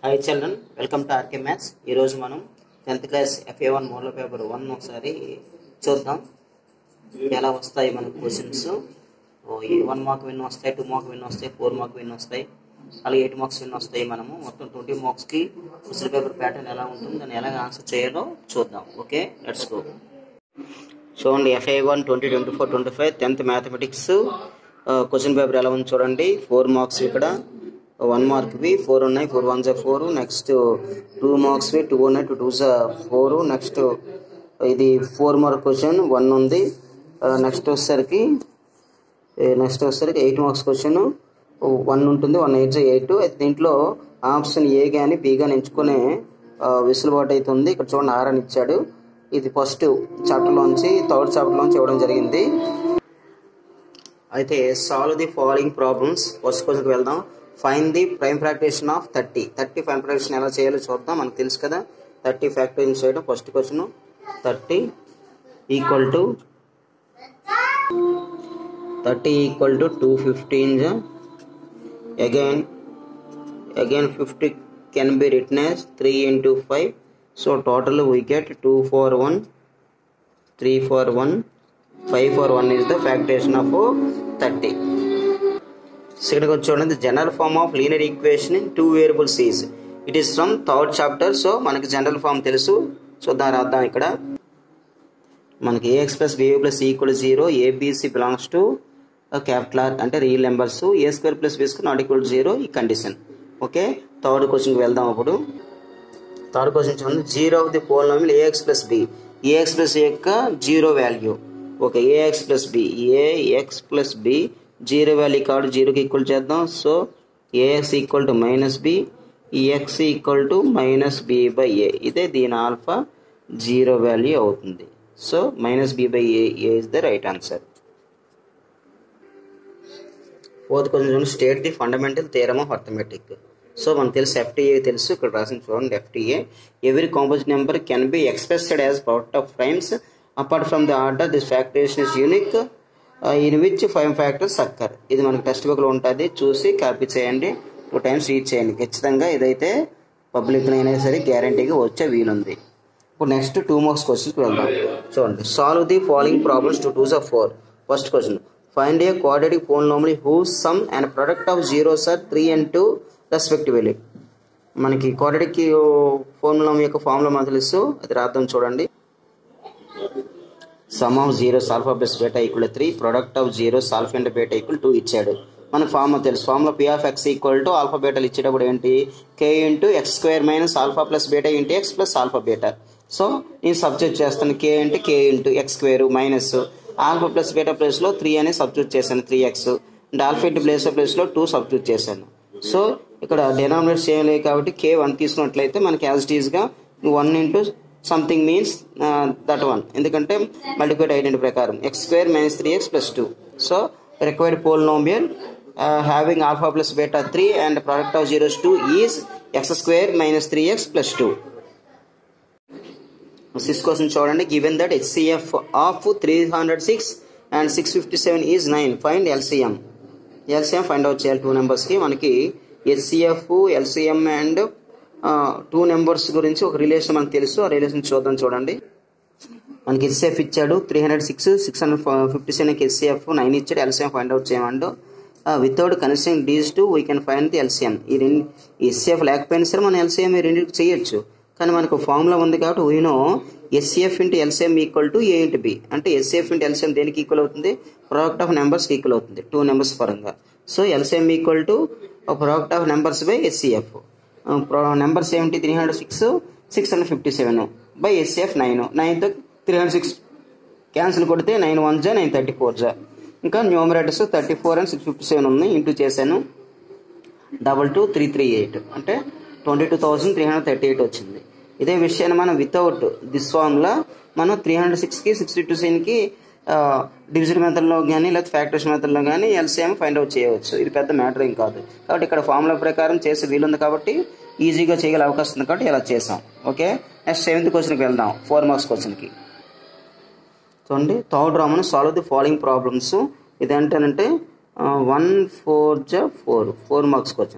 Hi children welcome to RK maths ఈరోజు మనం tenth class FA one model paper one ఒకసారి చూద్దాం ఎలా వస్తాయి మనకు క్వశ్చన్స్ వన్ మార్క్ విన్ వస్తాయి టూ మార్క్ విన్ వస్తాయి ఫోర్ మార్క్ విన్ వస్తాయి అలాగే ఎయిట్ మార్క్స్ విన్ వస్తాయి మనము మొత్తం ట్వంటీ మార్క్స్కి క్వశ్చన్ పేపర్ ప్యాటర్న్ ఎలా ఉంటుంది దాన్ని ఎలా ఆన్సర్ చేయాలో చూద్దాం ఓకే లెట్స్ గో చూడండి FA one twenty twenty four twenty five tenth mathematics question paper ఎలా ఉంది చూడండి ఫోర్ మార్క్స్ ఇక్కడ వన్ మార్క్వి ఫోర్ ఉన్నాయి ఫోర్ వన్ జా ఫోర్ నెక్స్ట్ టూ మార్క్స్వి టూ ఉన్నాయి టూ టూ జా ఫోర్ నెక్స్ట్ ఇది ఫోర్ మార్క్ క్వశ్చన్ వన్ ఉంది నెక్స్ట్ వచ్చేసరికి నెక్స్ట్ వచ్చేసరికి ఎయిట్ మార్క్స్ క్వశ్చన్ వన్ ఉంటుంది వన్ ఎయిట్ ఎయిట్ అయితే దీంట్లో ఆప్షన్ ఏ కానీ బి కానీ ఎంచుకునే వెసులుబాటు అయితే ఉంది ఇక్కడ చూడండి ఆర్ అని ఇచ్చాడు ఇది ఫస్ట్ చాప్టర్లోంచి థర్డ్ చాప్టర్లోంచి ఇవ్వడం జరిగింది అయితే solve the following problems first క్వశ్చన్కి వెళ్దాం find the prime factorisation of thirty thirty prime factorisation ఎలా చేయాలో చూద్దాం మనకు తెలుసు కదా థర్టీ ఫ్యాక్టరేషన్ చేయడం first question thirty equal to thirty equal to two fifteen again again fifty can be written as three into five so total we get two four one three four one five four one is the factorisation of thirty ఇక్కడికి వచ్చి చూడండి general form of linear equation in two variables is it is from third chapter so మనకి general form తెలుసు so దాని రాద్దాం ఇక్కడ మనకి a x plus by plus equal zero a b c belongs to capital R అంటే real numbers a square plus b square not equal zero ఈ condition okay third క్వశ్చన్కి వెళ్దాం అప్పుడు థర్డ్ క్వశ్చన్ చూడండి zero of the pole a x plus b a x plus యొక్క zero value okay AX plus b a x plus b zero value కాబట్టి జీరోకి equal చేద్దాం so a x equal to minus b x equal to minus b by a ఇదే దీని alpha zero value అవుతుంది so minus b by a a is the right answer fourth question చూడండి state the fundamental theorem of arithmetic so మనకు తెలుసు FTA తెలుసు ఇక్కడ రాసిన చూడండి FTA every composite number can be expressed as product of primes apart from the order this factorisation is unique in which five factors occur ఇది మనకు text బుక్లో ఉంటుంది చూసి కాపీ చేయండి టూ టైమ్స్ రీడ్ చేయండి ఖచ్చితంగా ఇదైతే పబ్లిక్ అయినా సరే గ్యారంటీగా వచ్చే వీలుంది ఇప్పుడు నెక్స్ట్ టూ మార్క్స్ క్వశ్చన్కి వెళ్దాం చూడండి solve the following problems to twos of four first question find a quadratic polynomial who sum and product of zeros are three and two respectively మనకి క్వాడ్రటిక్ ఫోర్ములం యొక్క ఫార్ములా మనకు తెలుసు అది రాద్దాం చూడండి sum of zero alpha plus beta equal three product of zero alpha and beta equal two ఇచ్చాడు మన formula తెలుసు formula p of x equal to alpha బేటాలు ఇచ్చేటప్పుడు ఏంటి కే into x square minus alpha plus beta into x plus alpha beta so నేను substitute చేస్తాను k అంటే k into x square minus alpha plus beta ప్లేస్లో three అనేది substitute చేశాను three x and alpha into place ప్లేస్లో two substitute చేశాను so ఇక్కడ denominators ఏం లేవు కాబట్టి కే వన్ తీసుకున్నట్లయితే మనకి యాజ్ ఇట్ ఈస్గా one into something means that one ఎందుకంటే మల్టిప్లైడ్ ఐడెంటి ప్రకారం x square minus three x plus two so required polynomial having alpha plus beta three and product of zeros two is x square minus three x plus two six question చూడండి given that HCF of three hundred six and six fifty seven is nine find LCM LCM find out చేయాలి two నెంబర్స్కి మనకి HCF LCM and two numbers గురించి ఒక relation మనకు తెలుసు ఆ relation చూద్దాం చూడండి మనకి హెచ్సిఎఫ్ ఇచ్చాడు three hundred six six hundred fifty సెవెన్కి హెచ్సిఎఫ్ నైన్ ఇచ్చాడు ఎల్సిఎం ఫైండ్ అవుట్ చేయమంటూ without considering these to we can find the LCM ఈ రెండు హెచ్సిఎఫ్ లేకపోయినా సరే మనం ఎల్సిఎం ఈ రెండింటికి చేయొచ్చు కానీ మనకు ఫార్ములా ఉంది కాబట్టి we know HCF into LCM equal to a into b అంటే ఎస్సీఎఫ్ ఇంటూ ఎల్సిఎం దేనికి ఈక్వల్ అవుతుంది ప్రోడక్ట్ ఆఫ్ నెంబర్స్కి ఈక్వల్ అవుతుంది టూ నెంబర్స్ పరంగా so LCM equal to product of numbers by HCF numbers ఏమిటి three hundred six six hundred fifty seven by HCF nine నైన్తో three hundred six cancel కొడితే nine one జా nine thirty four జా ఇంకా numerators thirty four and six fifty seven ఉన్నాయి into చేశాను double two three three eight అంటే twenty two thousand three hundred thirty eight వచ్చింది ఇదే విషయాన్ని మనం వితౌట్ దిస్ ఫార్ములా మనం త్రీ హండ్రెడ్ సిక్స్కి సిక్స్టీ టూ సెవెన్కి డివిజన్ మెథడ్లో కానీ లేదా ఫ్యాక్టరేషన్ మెథడ్లో కానీ ఎల్సిఎం ఫైండ్ అవుట్ చేయవచ్చు ఇది పెద్ద మ్యాటర్ ఏం కాదు కాబట్టి ఇక్కడ ఫార్ములా ప్రకారం చేసే వీలుంది కాబట్టి ఈజీగా చేయగల అవకాశం ఉంది కాబట్టి ఇలా చేసాం ఓకే నెక్స్ట్ సెవెంత్ క్వశ్చన్కి వెళ్దాం ఫోర్ మార్క్స్ క్వశ్చన్కి చూడండి థర్డ్ రామన్ సాల్వ్ ది ఫాలోయింగ్ ప్రాబ్లమ్స్ ఇదేంటంటే వన్ ఫోర్ జ four four marks question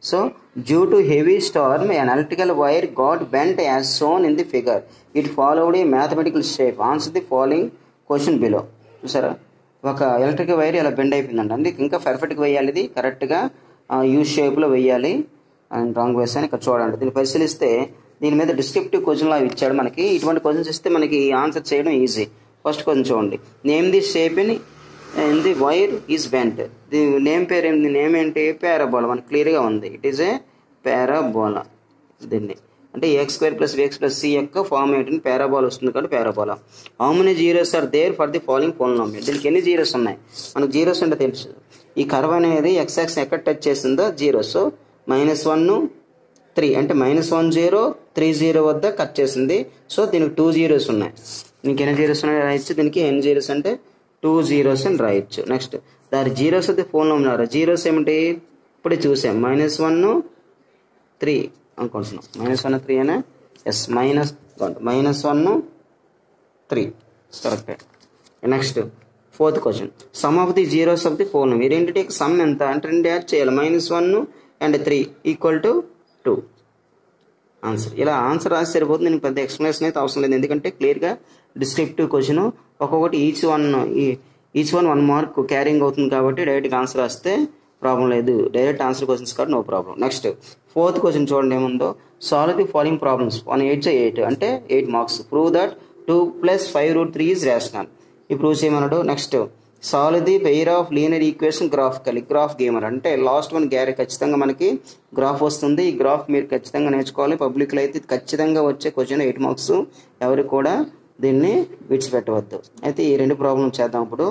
so due to heavy storm an electrical wire got bent as shown in the figure it followed a mathematical shape answer the following question below చూసారా ఒక electric wire ఇలా bend అయిపోయిందంట అందుకే ఇంకా పర్ఫెక్ట్గా వేయాలి ఇది కరెక్ట్గా యూ షేప్లో వేయాలి అండ్ రాంగ్ వేస్ అని ఇక్కడ చూడండి దీన్ని పరిశీలిస్తే దీని మీద డిస్క్రిప్టివ్ క్వశ్చన్లు అవి ఇచ్చాడు మనకి ఇటువంటి క్వశ్చన్స్ ఇస్తే మనకి ఆన్సర్ చేయడం ఈజీ ఫస్ట్ క్వశ్చన్ చూడండి name the shape in in the wire is bent the name పేరు ఏంటి నేమ్ ఏంటి పారాబోలా మనకి క్లియర్గా ఉంది ఇట్ ఈస్ ఏ పారాబోలా దీన్ని అంటే x square plus x plus c యొక్క ఫార్మ్ ఏంటంటే పారాబోలా వస్తుంది కాబట్టి parabola how many zeros are there for the following polynomial దీనికి ఎన్ని జీరోస్ ఉన్నాయి మనకు జీరోస్ అంటే తెలుసు ఈ కర్వ్ అనేది ఎక్స్ యాక్స్ ఎక్కడ టచ్ చేసిందో zero so minus one three అంటే minus one zero three zero వద్ద కట్ చేసింది సో దీనికి టూ జీరోస్ ఉన్నాయి దీనికి ఎన్ని జీరోస్ ఉన్నాయి రాయొచ్చు దీనికి ఎన్ని జీరోస్ అంటే టూ జీరోస్ అని రాయొచ్చు నెక్స్ట్ దాని జీరోస్ అయితే ఫోన్లో ఉన్నారు జీరోస్ ఏమిటి ఇప్పుడే చూసాం మైనస్ వన్ త్రీ అనుకుంటున్నాం మైనస్ వన్ త్రీ అనే yes minus minus one three కరెక్టే next fourth question sum of the zeros of the phone ఈ రెండింటికి సమ్ ఎంత అంటే రెండు యాడ్ చేయాలి minus one and three equal to two answer ఇలా ఆన్సర్ రాసి సరిపోతుంది నేను పెద్ద ఎక్స్ప్లెనేషన్ అయితే అవసరం లేదు ఎందుకంటే క్లియర్గా డిస్క్రిప్టివ్ క్వశ్చన్ ఒక్కొక్కటి each one each one one mark carrying అవుతుంది కాబట్టి డైరెక్ట్గా ఆన్సర్ రాస్తే ప్రాబ్లం లేదు డైరెక్ట్ ఆన్సర్ క్వశ్చన్స్ కాబట్టి no problem next fourth question చూడండి ఏముందో solve the following problems one eight eight అంటే eight marks prove that two plus five root three is rational ఈ ప్రూవ్ చేయమన్నాడు next solve the pair of linear equation graphical graph గేమర్ అంటే last one గ్యారీ ఖచ్చితంగా మనకి గ్రాఫ్ వస్తుంది ఈ గ్రాఫ్ మీరు ఖచ్చితంగా నేర్చుకోవాలి పబ్లిక్లో అయితే ఇది ఖచ్చితంగా వచ్చే క్వశ్చన్ ఎయిట్ మార్క్స్ ఎవరు కూడా దీన్ని విడిచిపెట్టవద్దు అయితే ఈ రెండు ప్రాబ్లమ్ చేద్దాం ఇప్పుడు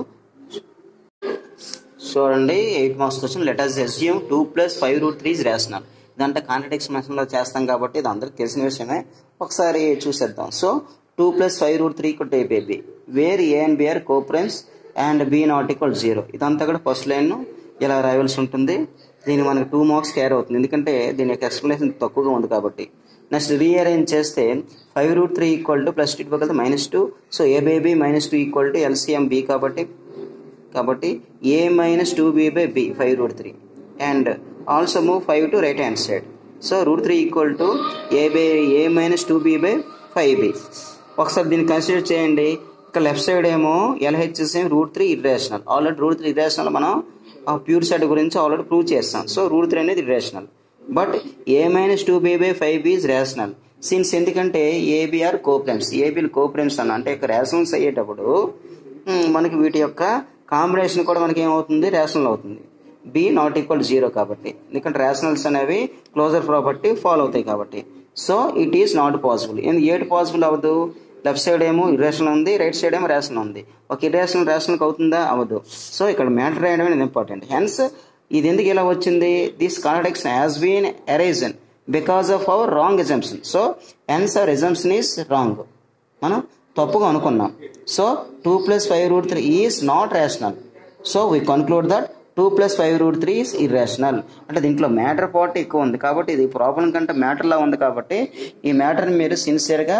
చూడండి eight marks question let us assume two plus five root three rational ఇదంటే కాంట్రడిక్స్ మెషన్లో చేస్తాం కాబట్టి ఇది అందరికి తెలిసిన విషయమే ఒకసారి చూసేద్దాం so two plus five root three కొట్టే by b where a and b are coprimes and b not equal zero ఇదంతా కూడా ఫస్ట్ లైన్ ఇలా రాయవలసి ఉంటుంది దీని మనకి టూ మార్క్స్ క్యారీ అవుతుంది ఎందుకంటే దీని యొక్క ఎక్స్ప్లెనేషన్ తక్కువగా ఉంది కాబట్టి నెక్స్ట్ రీఅరేంజ్ చేస్తే five root three equal to plus two ఇవ్వగలదు minus two so a by b minus two equal to LCM b కాబట్టి కాబట్టి a minus two b by b five root three and also move five to right hand side so root three equal to a by a minus two b by five b ఒకసారి దీన్ని consider చేయండి ఇక్కడ left side ఏమో LHS ఏం route three irrational already root three irrational మనం pure side గురించి already prove చేస్తాం so root three అనేది irrational but a minus two b by five b is rational since ఎందుకంటే ఏబిఆర్ కోప్రెమ్స్ ఏబిల్ coprimes అన్న అంటే ఇక్కడ రేషనల్స్ అయ్యేటప్పుడు మ్, మనకి వీటి యొక్క కాంబినేషన్ కూడా మనకి ఏమవుతుంది రేషనల్ అవుతుంది బి నాట్ ఈక్వల్ జీరో కాబట్టి ఎందుకంటే రేషనల్స్ అనేవి క్లోజర్ ప్రాపర్టీ ఫాలో అవుతాయి కాబట్టి so it is not possible ఎందుకు ఏటి పాసిబుల్ అవ్వదు లెఫ్ట్ సైడ్ ఏమో ఇరేషనల్ ఉంది రైట్ సైడ్ ఏమో రేషనల్ ఉంది ఒక ఇరేషనల్ రేషనల్కి అవుతుందా అవ్వదు సో ఇక్కడ మ్యాటర్ రాయడం అనేది ఇంపార్టెంట్ హెన్స్ ఇది ఎందుకు ఇలా వచ్చింది this contradiction has been arisen because of our wrong assumption so hence our assumption is wrong మనం తప్పుగా అనుకున్నాం so two plus five root three is not rational so we conclude that two plus five root three is irrational అంటే దీంట్లో matter part ఎక్కువ ఉంది కాబట్టి ఇది problem కంటే మ్యాటర్లా ఉంది కాబట్టి ఈ మ్యాటర్ని మీరు సిన్సియర్గా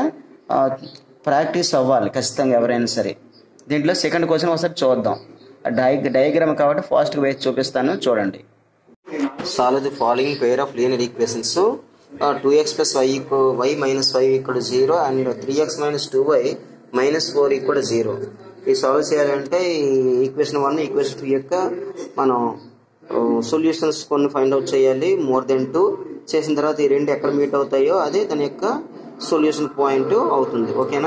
ప్రాక్టీస్ అవ్వాలి ఖచ్చితంగా ఎవరైనా సరే దీంట్లో సెకండ్ క్వశ్చన్ ఒకసారి చూద్దాం డై డయాగ్రామ్ కాబట్టి ఫాస్ట్గా వేసి చూపిస్తాను చూడండి solve the following pair of linear equations two x plus y y minus five ఇక్కడ zero and three x minus two y minus four ఇక్కడ జీరో ఈ సాల్వ్ చేయాలంటే ఈ ఈక్వేషన్ వన్ ఈక్వేషన్ టూ యొక్క మనం సొల్యూషన్స్ కొన్ని ఫైండ్ అవుట్ చేయాలి more than two చేసిన తర్వాత ఈ రెండు ఎక్కడ మీట్ అవుతాయో అదే దాని యొక్క సొల్యూషన్ పాయింట్ అవుతుంది ఓకేనా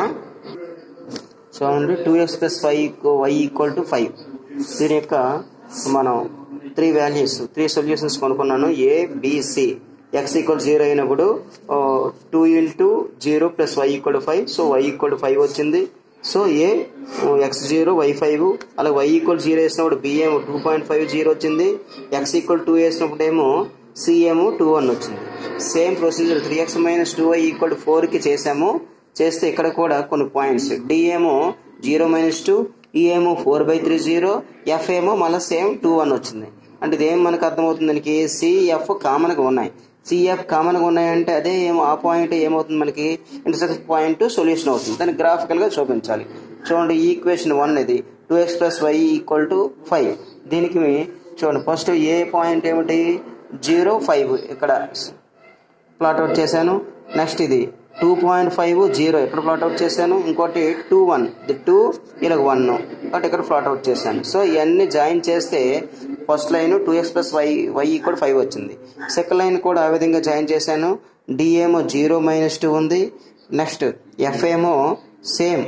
చూడండి two x plus five y equal to five దీని యొక్క మనం త్రీ వాల్యూస్ త్రీ సొల్యూషన్స్ కొనుక్కున్నాను A B C x equal zero అయినప్పుడు two into zero plus y equal five so y equal to five వచ్చింది so A x zero y five అలాగే y equal zero వేసినప్పుడు B ఏమో two point five zero వచ్చింది x equal two వేసినప్పుడు ఏమో C ఏమో two one వచ్చింది same procedure three x minus two y equal to ఫోర్కి చేసాము చేస్తే ఇక్కడ కూడా కొన్ని పాయింట్స్ డి ఏమో జీరో మైనస్ టూ ఈ ఏమో four by three zero F ఏమో మళ్ళీ సేమ్ టూ వన్ వచ్చింది అంటే ఇదేం మనకు అర్థమవుతుంది దానికి సిఎఫ్ కామన్గా ఉన్నాయి సిఎఫ్ కామన్గా ఉన్నాయంటే అదే ఏమో ఆ పాయింట్ ఏమవుతుంది మనకి ఇంటర్సెక్షన్ పాయింట్ సొల్యూషన్ అవుతుంది దాన్ని గ్రాఫికల్గా చూపించాలి చూడండి ఈక్వేషన్ వన్ ఇది two x plus y equal to five దీనికి చూడండి ఫస్ట్ ఏ పాయింట్ ఏమిటి జీరో ఫైవ్ ఇక్కడ ప్లాట్ అవుట్ చేశాను నెక్స్ట్ ఇది టూ పాయింట్ ఫైవ్ జీరో ఇక్కడ ప్లాట్ అవుట్ చేశాను ఇంకోటి టూ వన్ ఇది టూ ఇలా వన్ కాబట్టి ఇక్కడ ప్లాట్ అవుట్ చేశాను సో ఇవన్నీ జాయిన్ చేస్తే first line two x plus y y కూడా ఫైవ్ వచ్చింది సెకండ్ లైన్ కూడా ఆ విధంగా జాయిన్ చేశాను డి ఏమో జీరో మైనస్ టూ ఉంది నెక్స్ట్ ఎఫ్ ఏమో సేమ్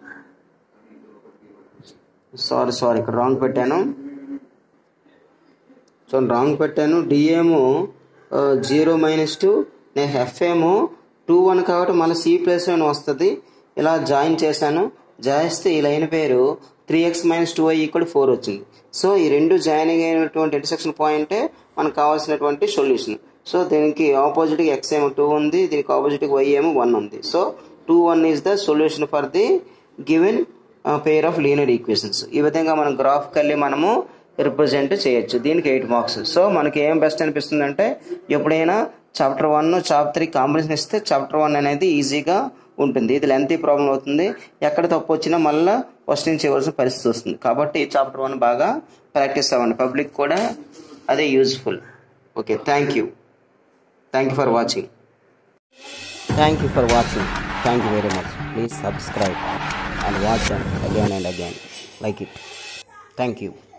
సారీ సారీ ఇక్కడ రాంగ్ పెట్టాను సో రాంగ్ పెట్టాను డి ఏమో జీరో మైనస్ టూ నేను ఎఫ్ ఏమో టూ వన్ కాబట్టి మళ్ళీ సి ప్లస్ వన్ వస్తుంది ఇలా జాయిన్ చేశాను చేస్తే ఈ లైన్ పేరు three x minus two y equal four వచ్చింది సో ఈ రెండు జాయిన్ అయినటువంటి ఇంటర్సెక్షన్ పాయింటే మనకు కావాల్సినటువంటి సొల్యూషన్ సో దీనికి ఆపోజిట్గా ఎక్స్ ఏమో టూ ఉంది దీనికి ఆపోజిట్గా వై ఏమో వన్ ఉంది so two one is the solution for the given pair of linear equations ఈ విధంగా మనం గ్రాఫ్ కలిగి మనము రిప్రజెంట్ చేయొచ్చు దీనికి ఎయిట్ మార్క్స్ సో మనకి ఏం బెస్ట్ అనిపిస్తుంది అంటే ఎప్పుడైనా chapter one chapter three combination ఇస్తే చాప్టర్ వన్ అనేది ఈజీగా ఉంటుంది ఇది లెంత్ ప్రాబ్లం అవుతుంది ఎక్కడ తప్పు వచ్చినా మళ్ళీ ఫస్ట్ నుంచి చేయవలసిన పరిస్థితి వస్తుంది కాబట్టి చాప్టర్ వన్ బాగా ప్రాక్టీస్ అవ్వండి పబ్లిక్ కూడా అదే useful okay thank you thank you for watching Thank you for watching. Thank you very much. Please subscribe and watch them again and again. Like it. Thank you.